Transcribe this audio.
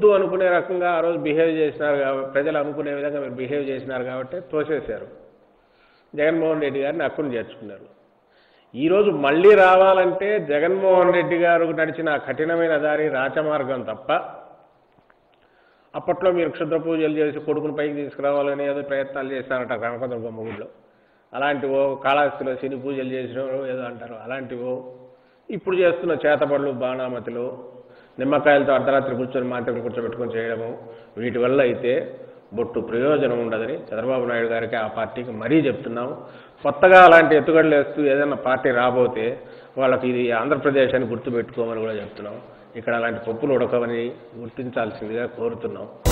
వద్దు అనుకునే రకంగా ఆ రోజు బిహేవ్ చేసినారు కాబట్టి ప్రజలు అనుకునే విధంగా మీరు బిహేవ్ చేసినారు కాబట్టి తోసేశారు జగన్మోహన్ రెడ్డి గారిని హక్కును చేర్చుకున్నారు ఈరోజు మళ్ళీ రావాలంటే జగన్మోహన్ రెడ్డి గారు నడిచిన ఆ కఠినమైన దారి రాచమార్గం తప్ప అప్పట్లో మీరు క్షుద్ర పూజలు చేసి కొడుకుని పైకి తీసుకురావాలని ఏదో ప్రయత్నాలు చేస్తారట కనకదుర్గ మొగుళ్ళు అలాంటివో కాళహస్తిలో శని పూజలు చేసినవో ఏదో అంటారు అలాంటివో ఇప్పుడు చేస్తున్న చేతబడులు బాణామతులు నిమ్మకాయలతో అర్ధరాత్రి కూర్చొని మాంత్రికులు కూర్చోబెట్టుకొని చేయడము వీటి వల్ల అయితే బొట్టు ప్రయోజనం ఉండదని చంద్రబాబు నాయుడు గారికి ఆ పార్టీకి మరీ చెప్తున్నాము కొత్తగా అలాంటి ఎత్తుగడలు వేస్తూ ఏదైనా పార్టీ రాబోతే వాళ్ళకి ఇది ఆంధ్రప్రదేశ్ అని గుర్తుపెట్టుకోమని కూడా చెప్తున్నాం ఇక్కడ అలాంటి పప్పులు ఉడకవని గుర్తించాల్సిందిగా కోరుతున్నాం